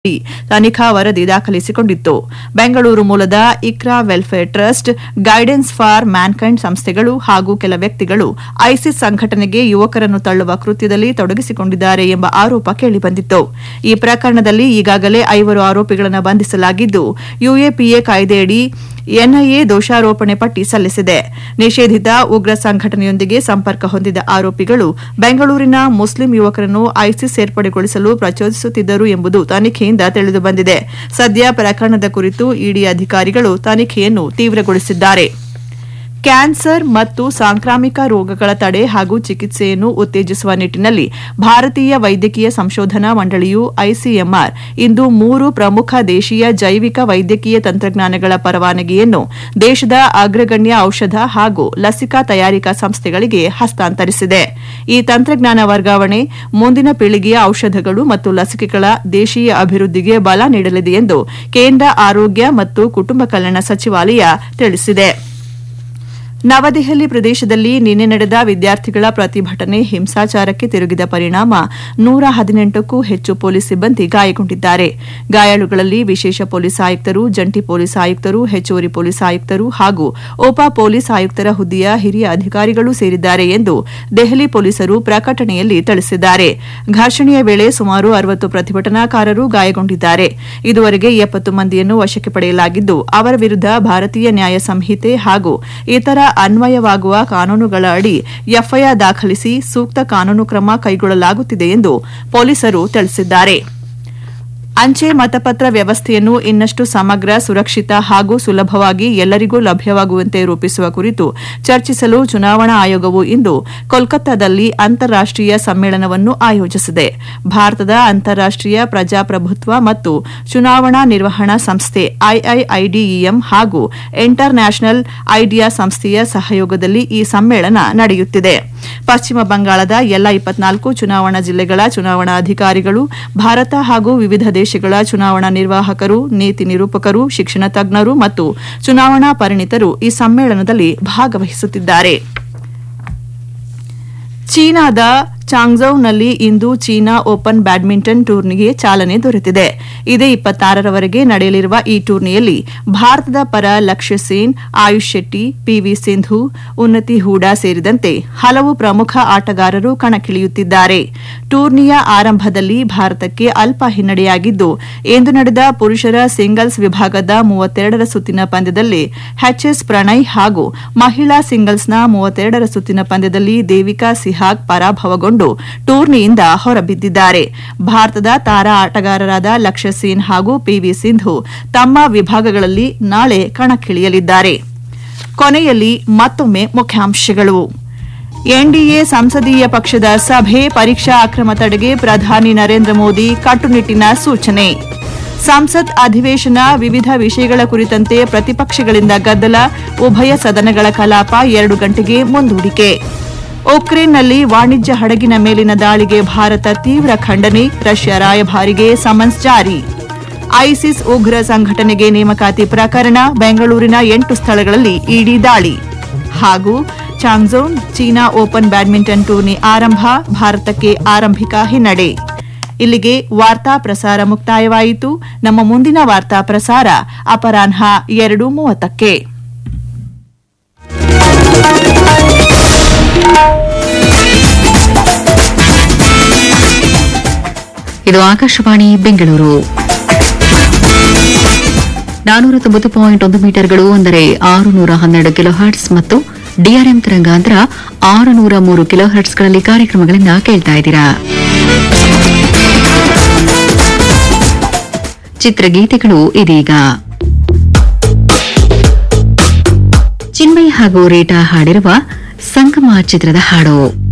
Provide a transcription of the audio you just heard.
ತನಿಖಾ ವರದಿ ದಾಖಲಿಸಿಕೊಂಡಿತ್ತು ಬೆಂಗಳೂರು ಮೂಲದ Iqra welfare trust guidance for mankind ಸಂಸ್ಥೆಗಳು ಹಾಗೂ ಕೆಲ ವ್ಯಕ್ತಿಗಳು ಐಸಿಸ್ ಸಂಘಟನೆಗೆ ಯುವಕರನ್ನು ತಳ್ಳುವ ಕೃತ್ಯದಲ್ಲಿ ತೊಡಗಿಸಿಕೊಂಡಿದ್ದಾರೆ ಎಂಬ ಆರೋಪ ಕೇಳಿಬಂದಿತ್ತು ಈ ಪ್ರಕರಣದಲ್ಲಿ ಈಗಾಗಲೇ ಐವರು ಆರೋಪಿಗಳನ್ನು ಬಂಧಿಸಲಾಗಿದ್ದು ಯುಎಪಿಎ ಕಾಯ್ದೆಯಡಿ ಎನ್ಐಎ ದೋಷಾರೋಪಣೆ ಪಟ್ಟಿ ಸಲ್ಲಿಸಿದೆ ನಿಷೇಧಿತ ಉಗ್ರ ಸಂಘಟನೆಯೊಂದಿಗೆ ಸಂಪರ್ಕ ಹೊಂದಿದ ಆರೋಪಿಗಳು ಬೆಂಗಳೂರಿನ ಮುಸ್ಲಿಂ ಯುವಕರನ್ನು ಐಸಿಸ್ ಸೇರ್ಪಡೆಗೊಳಿಸಲು ಪ್ರಚೋದಿಸುತ್ತಿದ್ದರು ಎಂಬುದು ತನಿಖೆಯಿಂದ ತಿಳಿದುಬಂದಿದೆ ಸದ್ಯ ಪ್ರಕರಣದ ಕುರಿತು ಇಡಿ ಅಧಿಕಾರಿಗಳು ತನಿಖೆಯನ್ನು ತೀವ್ರಗೊಳಿಸಿದ್ದಾರೆ ಕ್ಯಾನ್ಸರ್ ಮತ್ತು ಸಾಂಕ್ರಾಮಿಕ ರೋಗಗಳ ತಡೆ ಹಾಗೂ ಚಿಕಿತ್ಸೆಯನ್ನು ಉತ್ತೇಜಿಸುವ ನಿಟ್ಟಿನಲ್ಲಿ ಭಾರತೀಯ ವೈದ್ಯಕೀಯ ಸಂಶೋಧನಾ ಮಂಡಳಿಯು ಐಸಿಎಂಆರ್ ಇಂದು ಮೂರು ಪ್ರಮುಖ ದೇಶೀಯ ಜೈವಿಕ ವೈದ್ಯಕೀಯ ತಂತ್ರಜ್ಞಾನಗಳ ಪರವಾನಗಿಯನ್ನು ದೇಶದ ಅಗ್ರಗಣ್ಯ ಔಷಧ ಹಾಗೂ ಲಸಿಕಾ ತಯಾರಿಕಾ ಸಂಸ್ಥೆಗಳಿಗೆ ಹಸ್ತಾಂತರಿಸಿದೆ ಈ ತಂತ್ರಜ್ಞಾನ ವರ್ಗಾವಣೆ ಮುಂದಿನ ಪೀಳಿಗೆಯ ಔಷಧಗಳು ಮತ್ತು ಲಸಿಕೆಗಳ ದೇಶೀಯ ಅಭಿವೃದ್ಧಿಗೆ ಬಲ ನೀಡಲಿದೆ ಎಂದು ಕೇಂದ್ರ ಆರೋಗ್ಯ ಮತ್ತು ಕುಟುಂಬ ಕಲ್ಯಾಣ ಸಚಿವಾಲಯ ತಿಳಿಸಿದೆ ನವದೆಹಲಿ ಪ್ರದೇಶದಲ್ಲಿ ನಿನ್ನೆ ನಡೆದ ವಿದ್ಯಾರ್ಥಿಗಳ ಪ್ರತಿಭಟನೆ ಹಿಂಸಾಚಾರಕ್ಕೆ ತಿರುಗಿದ ಪರಿಣಾಮ ನೂರ ಹದಿನೆಂಟಕ್ಕೂ ಹೆಚ್ಚು ಪೊಲೀಸ್ ಸಿಬ್ಬಂದಿ ಗಾಯಗೊಂಡಿದ್ದಾರೆ ಗಾಯಾಳುಗಳಲ್ಲಿ ವಿಶೇಷ ಪೊಲೀಸ್ ಆಯುಕ್ತರು ಜಂಟಿ ಪೊಲೀಸ್ ಆಯುಕ್ತರು ಹೆಚ್ಚುವರಿ ಪೊಲೀಸ್ ಆಯುಕ್ತರು ಹಾಗೂ ಉಪ ಪೊಲೀಸ್ ಆಯುಕ್ತರ ಹುದ್ದೆಯ ಹಿರಿಯ ಅಧಿಕಾರಿಗಳು ಸೇರಿದ್ದಾರೆ ಎಂದು ದೆಹಲಿ ಪೊಲೀಸರು ಪ್ರಕಟಣೆಯಲ್ಲಿ ತಿಳಿಸಿದ್ದಾರೆ ಘರ್ಷಣೆಯ ವೇಳೆ ಸುಮಾರು ಅರವತ್ತು ಪ್ರತಿಭಟನಾಕಾರರು ಗಾಯಗೊಂಡಿದ್ದಾರೆ ಇದುವರೆಗೆ ಎಪ್ಪತ್ತು ಮಂದಿಯನ್ನು ವಶಕ್ಕೆ ಪಡೆಯಲಾಗಿದ್ದು ಅವರ ವಿರುದ್ಧ ಭಾರತೀಯ ನ್ಯಾಯ ಸಂಹಿತೆ ಹಾಗೂ ಇತರ ಅನ್ವಯವಾಗುವ ಕಾನೂನುಗಳ ಅಡಿ ಎಫ್ಐಆರ್ ದಾಖಲಿಸಿ ಸೂಕ್ತ ಕಾನೂನು ಕ್ರಮ ಕೈಗೊಳ್ಳಲಾಗುತ್ತಿದೆ ಎಂದು ಪೊಲೀಸರು ತಿಳಿಸಿದ್ದಾರೆ ಅಂಚೆ ಮತಪತ್ರ ವ್ಯವಸ್ಥೆಯನ್ನು ಇನ್ನಷ್ಟು ಸಮಗ್ರ ಸುರಕ್ಷಿತ ಹಾಗೂ ಸುಲಭವಾಗಿ ಎಲ್ಲರಿಗೂ ಲಭ್ಯವಾಗುವಂತೆ ರೂಪಿಸುವ ಕುರಿತು ಚರ್ಚಿಸಲು ಚುನಾವಣಾ ಆಯೋಗವು ಇಂದು ಕೋಲ್ಕತ್ತಾದಲ್ಲಿ ಅಂತಾರಾಷ್ಟೀಯ ಸಮ್ಮೇಳನವನ್ನು ಆಯೋಜಿಸಿದೆ ಭಾರತದ ಅಂತಾರಾಷ್ಟೀಯ ಪ್ರಜಾಪ್ರಭುತ್ವ ಮತ್ತು ಚುನಾವಣಾ ನಿರ್ವಹಣಾ ಸಂಸ್ಥೆ ಐಐಐಡಿಇಎಂ ಹಾಗೂ ಇಂಟರ್ ನ್ಯಾಷನಲ್ ಐಡಿಯಾ ಸಂಸ್ಥೆಯ ಸಹಯೋಗದಲ್ಲಿ ಈ ಸಮ್ಮೇಳನ ನಡೆಯುತ್ತಿದೆ ಪಶ್ಚಿಮ ಬಂಗಾಳದ ಎಲ್ಲ ಇಪ್ಪತ್ನಾಲ್ಕು ಚುನಾವಣಾ ಜಿಲ್ಲೆಗಳ ಚುನಾವಣಾ ಅಧಿಕಾರಿಗಳು ಭಾರತ ಹಾಗೂ ವಿವಿಧ ದೇಶಗಳ ಚುನಾವಣಾ ನಿರ್ವಾಹಕರು ನೀತಿ ನಿರೂಪಕರು ಶಿಕ್ಷಣ ತಜ್ಞರು ಮತ್ತು ಚುನಾವಣಾ ಪರಿಣಿತರು ಈ ಸಮ್ಮೇಳನದಲ್ಲಿ ಭಾಗವಹಿಸುತ್ತಿದ್ದಾರೆ ಚೀನಾದ ಚಾಂಗ್ಝೌನಲ್ಲಿ ಇಂದು ಚೀನಾ ಓಪನ್ ಬ್ಯಾಡ್ಮಿಂಟನ್ ಟೂರ್ನಿಗೆ ಚಾಲನೆ ದೊರೆತಿದೆ ಇದೇ ಇಪ್ಪತ್ತಾರರವರೆಗೆ ನಡೆಯಲಿರುವ ಈ ಟೂರ್ನಿಯಲ್ಲಿ ಭಾರತದ ಪರ ಲಕ್ಷ್ಯ ಸೇನ್ ಆಯುಷ್ ಶೆಟ್ಟಿ ಪಿವಿ ಸಿಂಧು ಉನ್ನತಿ ಹೂಡಾ ಸೇರಿದಂತೆ ಹಲವು ಪ್ರಮುಖ ಆಟಗಾರರು ಕಣಕ್ಕಿಳಿಯುತ್ತಿದ್ದಾರೆ ಟೂರ್ನಿಯ ಆರಂಭದಲ್ಲಿ ಭಾರತಕ್ಕೆ ಅಲ್ಪ ಹಿನ್ನಡೆಯಾಗಿದ್ದು ಇಂದು ನಡೆದ ಪುರುಷರ ಸಿಂಗಲ್ಸ್ ವಿಭಾಗದ ಮೂವತ್ತೆರಡರ ಸುತ್ತಿನ ಪಂದ್ಯದಲ್ಲಿ ಎಚ್ಎಸ್ ಪ್ರಣಯ್ ಹಾಗೂ ಮಹಿಳಾ ಸಿಂಗಲ್ಸ್ನ ಮೂವತ್ತೆರಡರ ಸುತ್ತಿನ ಪಂದ್ಯದಲ್ಲಿ ದೇವಿಕಾ ಸಿಹಾಗ್ ಪರಾಭವಗೊಂಡು ಟೂರ್ನಿಯಿಂದ ಹೊರಬಿದ್ದಿದ್ದಾರೆ ಭಾರತದ ತಾರಾ ಆಟಗಾರರಾದ ಲಕ್ಷ್ಯ ಸೇನ್ ಹಾಗೂ ಪಿವಿ ಸಿಂಧು ತಮ್ಮ ವಿಭಾಗಗಳಲ್ಲಿ ನಾಳೆ ಕಣಕ್ಕಿಳಿಯಲಿದ್ದಾರೆ ಕೊನೆಯಲ್ಲಿ ಮತ್ತೊಮ್ಮೆ ಮುಖ್ಯಾಂಶಗಳು ಎನ್ಡಿಎ ಸಂಸದೀಯ ಪಕ್ಷದ ಸಭೆ ಪರೀಕ್ಷಾ ಅಕ್ರಮ ತಡೆಗೆ ಪ್ರಧಾನಿ ನರೇಂದ್ರ ಮೋದಿ ಕಟ್ಟುನಿಟ್ಟಿನ ಸೂಚನೆ ಸಂಸತ್ ಅಧಿವೇಶನ ವಿವಿಧ ವಿಷಯಗಳ ಕುರಿತಂತೆ ಪ್ರತಿಪಕ್ಷಗಳಿಂದ ಗದ್ದಲ ಉಭಯ ಸದನಗಳ ಕಲಾಪ ಎರಡು ಗಂಟೆಗೆ ಮುಂದೂಡಿಕೆ ಉಕ್ರೇನ್ನಲ್ಲಿ ವಾಣಿಜ್ಯ ಹಡಗಿನ ಮೇಲಿನ ದಾಳಿಗೆ ಭಾರತ ತೀವ್ರ ಖಂಡನೆ ರಷ್ಯಾ ರಾಯಭಾರಿಗೆ ಸಮನ್ಸ್ ಜಾರಿ ಐಸಿಸ್ ಉಗ್ರ ಸಂಘಟನೆಗೆ ನೇಮಕಾತಿ ಪ್ರಕರಣ ಬೆಂಗಳೂರಿನ ಎಂಟು ಸ್ಥಳಗಳಲ್ಲಿ ಇಡಿ ದಾಳಿ ಹಾಗೂ ಚಾಂಗ್ಝೋನ್ ಚೀನಾ ಓಪನ್ ಬ್ಯಾಡ್ಮಿಂಟನ್ ಟೂರ್ನಿ ಆರಂಭ ಭಾರತಕ್ಕೆ ಆರಂಭಿಕ ಹಿನ್ನಡೆ ಇಲ್ಲಿಗೆ ವಾರ್ತಾ ಪ್ರಸಾರ ಮುಕ್ತಾಯವಾಯಿತು ನಮ್ಮ ಮುಂದಿನ ವಾರ್ತಾ ಪ್ರಸಾರ ಅಪರಾಹ್ನ ಎರಡು ಮೂವತ್ತಕ್ಕೆ ಇದು ಆಕಾಶವಾಣಿ ಬೆಂಗಳೂರು ನಾನೂರ ತೊಂಬತ್ತು ಪಾಯಿಂಟ್ ಒಂದು ಮೀಟರ್ಗಳು ಅಂದರೆ ಆರು ನೂರ ಹನ್ನೆರಡು ಕಿಲೋ ಹರ್ಟ್ಸ್ ಮತ್ತು ಡಿಆರ್ಎಂ ತರಂಗಾಂತರ ಆರು ನೂರ ಮೂರು ಕಿಲೋ ಹರ್ಟ್ಸ್ಗಳಲ್ಲಿ ಕಾರ್ಯಕ್ರಮಗಳನ್ನು ಕೇಳ್ತಾ ಇದ್ದೀರಾ ಚಿತ್ರಗೀತೆಗಳು ಇದೀಗ ಚಿನ್ಮಯ್ ಹಾಗೂ ರೀಟಾ ಹಾಡಿರುವ ಸಂಗಮ ಚಿತ್ರದ ಹಾಡು